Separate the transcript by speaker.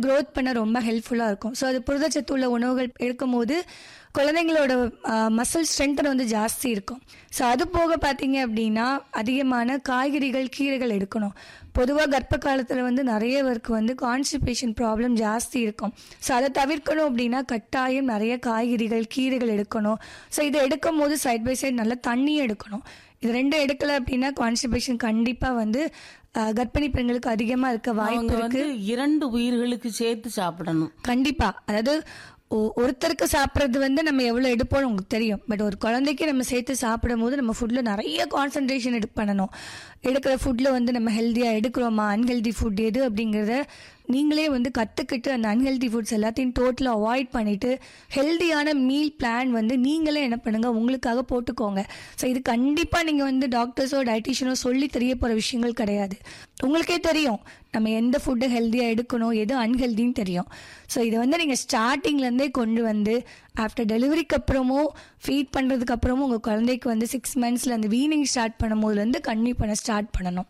Speaker 1: growth பண்ண ரொம்ப ஹெல்ப்ஃபுல்லாக இருக்கும் ஸோ அது புரதச்சத்து உள்ள உணவுகள் எடுக்கும்போது குழந்தைங்களோட மசில் ஸ்ட்ரென்த்தன் வந்து ஜாஸ்தி இருக்கும் ஸோ அது போக பார்த்தீங்க அப்படின்னா அதிகமான காய்கறிகள் கீரைகள் எடுக்கணும் பொதுவாக கர்ப்ப காலத்தில் வந்து நிறைய பேருக்கு வந்து கான்ஸ்டிபேஷன் ப்ராப்ளம் ஜாஸ்தி இருக்கும் ஸோ அதை தவிர்க்கணும் அப்படின்னா கட்டாயம் நிறைய காய்கறிகள் கீரைகள் எடுக்கணும் ஸோ இதை எடுக்கும் போது சைட் பை சைடு நல்லா தண்ணி எடுக்கணும் இது ரெண்டும் எடுக்கல அப்படின்னா கான்ஸ்டிபேஷன் கண்டிப்பாக வந்து அஹ், கர்ப்பிணி பெண்களுக்கு அதிகமாக இருக்க வாய்ப்பு
Speaker 2: அவங்க
Speaker 1: இருக்கு
Speaker 2: வந்து இரண்டு உயிர்களுக்கு சேர்த்து சாப்பிடணும்
Speaker 1: கண்டிப்பா அதாவது ஒ- ஒருத்தருக்கு சாப்பிட்றது வந்து நம்ம எவ்வளோ எடுப்போம்னு உங்களுக்கு தெரியும் பட் ஒரு குழந்தைக்கு நம்ம சேர்த்து சாப்பிடும் போது நம்ம ஃபுட்டில் நிறைய கான்சன்ட்ரேஷன் எடு பண்ணணும் எடுக்கிற ஃபுட்டில் வந்து நம்ம ஹெல்த்தியாக எடுக்கிறோமா அன்ஹெல்தி ஃபுட் எது அப்படிங்கிறத நீங்களே வந்து கற்றுக்கிட்டு அந்த அன்ஹெல்தி ஃபுட்ஸ் எல்லாத்தையும் டோட்டலாக அவாய்ட் பண்ணிவிட்டு ஹெல்தியான மீல் பிளான் வந்து நீங்களே என்ன பண்ணுங்க உங்களுக்காக போட்டுக்கோங்க ஸோ இது கண்டிப்பாக நீங்கள் வந்து டாக்டர்ஸோ டயட்டிஷியனோ சொல்லி தெரிய போகிற விஷயங்கள் கிடையாது உங்களுக்கே தெரியும் நம்ம எந்த ஃபுட்டு ஹெல்த்தியாக எடுக்கணும் எது அன்ஹெல்தின்னு தெரியும் ஸோ இதை வந்து நீங்கள் ஸ்டார்டிங்லேருந்தே கொண்டு வந்து ஆஃப்டர் டெலிவரிக்கு அப்புறமும் ஃபீட் பண்ணுறதுக்கு அப்புறமும் உங்கள் குழந்தைக்கு வந்து சிக்ஸ் மந்த்ஸில் அந்த வீனிங் ஸ்டார்ட் பண்ணும் போதுலேருந்து கன்னியூ பண்ண ஸ்டார்ட் பண்ணணும்